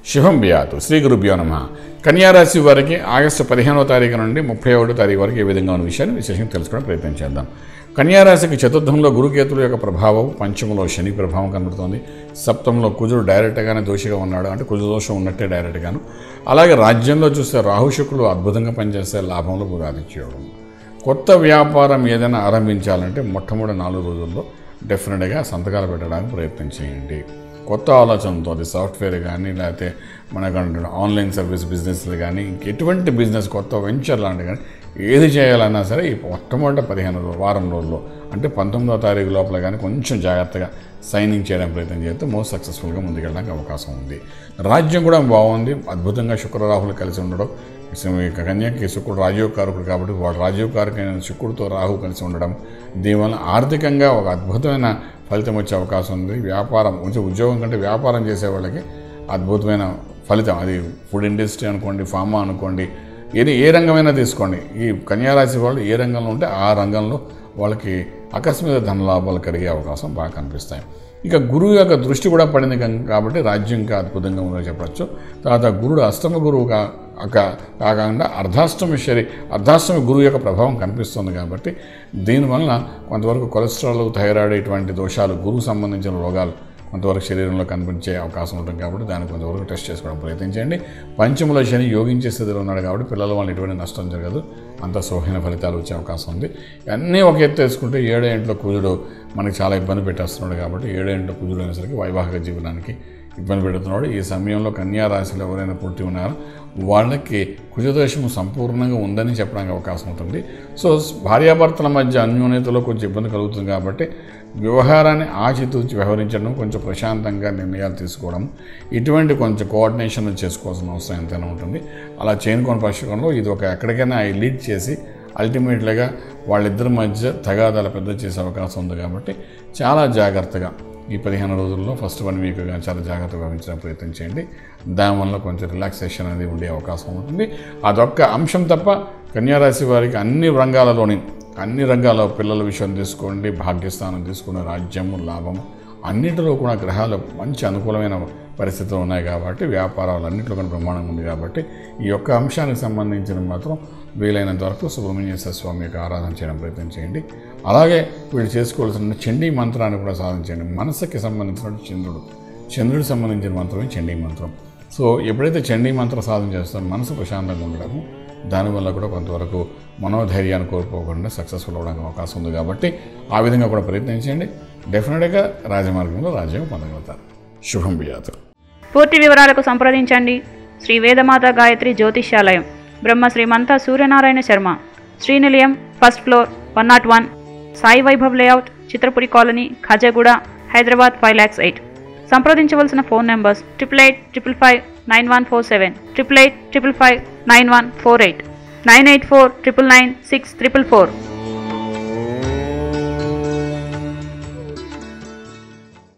శుభం బియాతు శ్రీ గురుభ్యో నమ కన్యారాశి వారికి ఆగస్టు పదిహేనవ తారీఖు నుండి ముప్పై ఒకటో తారీఖు వరకు ఏ విధంగా ఉన్న విషయాన్ని విశేషంగా తెలుసుకోవడం ప్రయత్నం చేద్దాం కన్యారాశికి చతుర్థంలో గురుకేతుల యొక్క ప్రభావం పంచమంలో శని ప్రభావం కనబడుతోంది సప్తంలో కుజుడు డైరెక్ట్గానే దోషిగా ఉన్నాడు అంటే కుజు దోషం ఉన్నట్టే డైరెక్ట్గాను అలాగే రాజ్యంలో చూస్తే రాహు శుక్రులు అద్భుతంగా పనిచేస్తే లాభంలో పురాదించేయడం కొత్త వ్యాపారం ఏదైనా ఆరంభించాలంటే మొట్టమొదటి నాలుగు రోజుల్లో డెఫినెట్గా సంతకాలు పెట్టడానికి ప్రయత్నం చేయండి కొత్త ఆలోచనతో అది సాఫ్ట్వేర్ కానీ లేకపోతే మనకు ఆన్లైన్ సర్వీస్ బిజినెస్లు కానీ ఎటువంటి బిజినెస్ కొత్త వెంచర్ లాంటివి కానీ ఏది చేయాలన్నా సరే ఈ మొట్టమొదటి పదిహేను రోజులు వారం రోజుల్లో అంటే పంతొమ్మిదో తారీఖు లోపల కానీ కొంచెం జాగ్రత్తగా సైనింగ్ చేయడానికి ప్రయత్నం చేస్తే మోస్ట్ సక్సెస్ఫుల్గా ముందుకెళ్ళడానికి అవకాశం ఉంది రాజ్యం కూడా బాగుంది అద్భుతంగా శుక్రరాహులు కలిసి ఉండడం కన్యాకి శుక్రుడు రాజీవ్ కారకుడు కాబట్టి వాడు రాజీవ్ కారకైన శుక్రుడితో రాహు కలిసి ఉండడం దీనివల్ల ఆర్థికంగా ఒక అద్భుతమైన ఫలితం వచ్చే అవకాశం ఉంది వ్యాపారం కొంచెం ఉద్యోగం కంటే వ్యాపారం చేసే వాళ్ళకి అద్భుతమైన ఫలితం అది ఫుడ్ ఇండస్ట్రీ అనుకోండి ఫార్మా అనుకోండి ఏది ఏ రంగమైనా తీసుకోండి ఈ కన్యారాశి వాళ్ళు ఏ రంగంలో ఉంటే ఆ రంగంలో వాళ్ళకి ఆకస్మిక ధన లాభాలు కలిగే అవకాశం బాగా కనిపిస్తాయి ఇక గురువు యొక్క దృష్టి కూడా పడింది కనుక కాబట్టి రాజ్యం ఇంకా అద్భుతంగా ఉందని చెప్పచ్చు తర్వాత గురుడు అష్టమ గురువు కా కా- కాకుండా అర్ధాష్టమి శరి అర్ధాష్టమి గురువు యొక్క ప్రభావం కనిపిస్తుంది కాబట్టి దీనివల్ల కొంతవరకు కొలెస్ట్రాల్ థైరాయిడ్ ఇటువంటి దోషాలు గురువు సంబంధించిన రోగాలు కొంతవరకు శరీరంలో కనిపించే అవకాశం ఉంటుంది కాబట్టి దాన్ని కొంతవరకు టెస్ట్ చేసుకోవడం ప్రయత్నించండి పంచముల శని యోగించే స్థితిలో ఉన్నాడు కాబట్టి పిల్లల వాళ్ళు ఎటువంటి నష్టం జరగదు అంత సోహైన ఫలితాలు వచ్చే అవకాశం ఉంది అన్నీ ఒక ఎత్తు వేసుకుంటే ఏడో ఇంట్లో కుజుడు మనకి చాలా ఇబ్బంది పెట్టేస్తున్నాడు కాబట్టి ఏడో ఇంట్లో కుజుడు అనేసరికి వైవాహిక జీవనానికి ఇబ్బంది పెడుతున్నాడు ఈ సమయంలో కన్యా రాశిలో ఎవరైనా పుట్టి ఉన్నారో వాళ్ళకి కుజదోషము సంపూర్ణంగా ఉందని చెప్పడానికి అవకాశం ఉంటుంది సో భార్యాభర్తల మధ్య అన్యోన్యతలో కొంచెం ఇబ్బంది కలుగుతుంది కాబట్టి వ్యవహారాన్ని ఆచితూచి వ్యవహరించడం కొంచెం ప్రశాంతంగా నిర్ణయాలు తీసుకోవడం ఇటువంటి కొంచెం కోఆర్డినేషన్ చేసుకోవాల్సిన అవసరం ఎంతైనా ఉంటుంది అలా చేయనుకోని పక్షంలో ఇది ఒక ఎక్కడికైనా లీడ్ చేసి అల్టిమేట్లీగా వాళ్ళిద్దరి మధ్య తగాదాల పెద్ద చేసే అవకాశం ఉంది కాబట్టి చాలా జాగ్రత్తగా ఈ పదిహేను రోజుల్లో ఫస్ట్ వన్ వీక్గా చాలా జాగ్రత్తగా వ్యవహరించడానికి ప్రయత్నం చేయండి దానివల్ల కొంచెం రిలాక్సేషన్ అనేది ఉండే అవకాశం ఉంటుంది అదొక్క అంశం తప్ప కన్యారాశి వారికి అన్ని రంగాలలోని అన్ని రంగాల పిల్లల విషయం తీసుకోండి భాగ్యస్థానం తీసుకున్న రాజ్యము లాభము అన్నిటిలో కూడా గ్రహాలు మంచి అనుకూలమైన పరిస్థితులు ఉన్నాయి కాబట్టి వ్యాపారాలు అన్నింటిలో కూడా ప్రమాణం ఉంది కాబట్టి ఈ యొక్క అంశానికి సంబంధించిన మాత్రం వీలైనంత వరకు సుబ్రహ్మణ్యేశ్వర స్వామి యొక్క ఆరాధన చేయడం ప్రయత్నం చేయండి అలాగే వీళ్ళు చేసుకోవాల్సిన చండీ మంత్రాన్ని కూడా సాధించండి మనసుకి సంబంధించిన చంద్రుడు చంద్రుడికి సంబంధించిన మంత్రమే చండీ మంత్రం సో ఎప్పుడైతే చండీ మంత్ర సాధన చేస్తారో మనసు ప్రశాంతంగా ఉండడము దానివల్ల కూడా కొంతవరకు మనోధైర్యాన్ని కోల్పోకుండా సక్సెస్ఫుల్ అవ్వడానికి అవకాశం ఉంది కాబట్టి ఆ విధంగా కూడా ప్రయత్నించండి డెఫినెట్గా రాజమార్గంలో రాజ్యం పొందగలుగుతారు శుభం బియాతు పూర్తి వివరాలకు సంప్రదించండి శ్రీ వేదమాత గాయత్రి జ్యోతిష్యాలయం Brahma Srimantha Suryanarayana Sharma Srinilayam first floor one nought one Sai Vaibhav layout Chitrapuri colony Khajaguda Hyderabad five lakhs eight సంప్రదించవలసిన phone numbers triple eight triple five nine one four seven triple eight triple five nine one four eight nine eight four triple nine six triple four